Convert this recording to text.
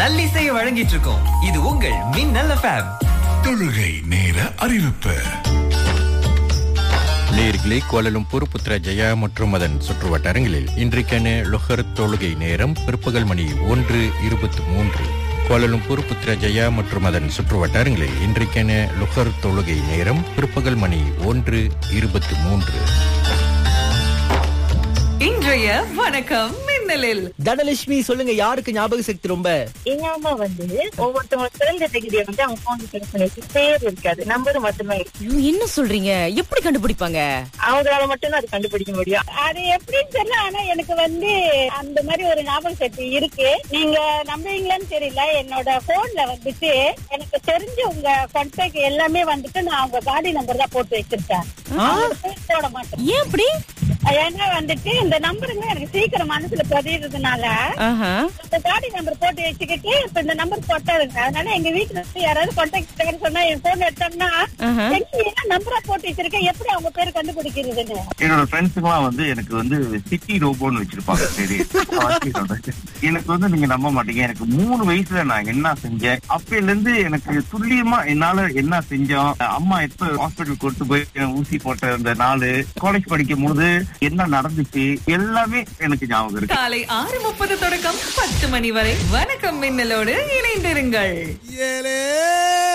நல்லிசையை வழங்கிட்டு இருக்கோம் இது உங்கள் மின்னல் எஃப்எம் தொழுகை நேர அறிவிப்பு நேர்களே கோலலும்பூர் புத்ரஜயா மற்றும் அதன் சுற்றுவட்டாரங்களில் இன்றைக்கான லொஹர் தொழுகை நேரம் பிற்பகல் மணி ஒன்று இருபத்தி மூன்று கோலலும்பூர் புத்ரஜயா மற்றும் அதன் சுற்றுவட்டாரங்களில் இன்றைக்கான லுஹர் தொழுகை நேரம் பிற்பகல் மணி ஒன்று இருபத்தி மூன்று இன்றைய வணக்கம் மின்னலில் தனலட்சுமி சொல்லுங்க யாருக்கு ஞாபக சக்தி ரொம்ப எங்க அம்மா வந்து ஒவ்வொருத்தவங்க பிறந்த தேதியை வந்து அவங்க போன் செக் பண்ணி பேர் இருக்காது நம்பர் மட்டுமே இருக்கு ஐயோ, என்ன சொல்றீங்க எப்படி கண்டுபிடிப்பாங்க அவங்களால மட்டும் அது கண்டுபிடிக்க முடியும் அது எப்படின்னு தெரியல ஆனா எனக்கு வந்து அந்த மாதிரி ஒரு ஞாபக சக்தி இருக்கு நீங்க நம்புவீங்களான்னு தெரியல என்னோட போன்ல வந்துட்டு எனக்கு தெரிஞ்ச உங்க கான்டாக்ட் எல்லாமே வந்துட்டு நான் அவங்க காடி நம்பர் தான் போட்டு வச்சிருக்கேன் அவங்க பேர் போட மாட்டேன் ஏன் அப்படி ஏன்னா வந்துட்டு இந்த நம்பருங்க எனக்கு சீக்கிரம் மனசுல பதியறதுனால ஆஹா. இந்த காடி நம்பர் போட்டு வச்சுக்கிட்டு இப்ப இந்த நம்பர் போட்டாருங்க அதனால எங்க வீட்டுல இருந்து யாராவது கான்டாக்ட் சொன்னா என் போன் எடுத்தோம்னா ஆஹா. நம்பரா போட்டு வச்சிருக்கேன் எப்படி அவங்க பேர் கண்டுபிடிக்கிறதுன்னு என்னோட ஃப்ரெண்ட்ஸுங்களாம் வந்து எனக்கு வந்து சிட்டி ரோபோன்னு வச்சிருப்பாங்க சரி எனக்கு வந்து நீங்க நம்ப மாட்டீங்க எனக்கு மூணு வயசுல நான் என்ன செஞ்சேன் அப்பையில இருந்து எனக்கு துல்லியமா என்னால என்ன செஞ்சோம் அம்மா எப்ப ஹாஸ்பிட்டல் கொண்டு போய் ஊசி போட்ட அந்த நாள் காலேஜ் படிக்கும் போது என்ன நடந்துச்சு எல்லாமே எனக்கு ஞாபகம் இருக்கு காலை ஆறு முப்பது தொடக்கம் பத்து மணி வரை வணக்கம் மின்னலோடு இணைந்திருங்கள் ஏலே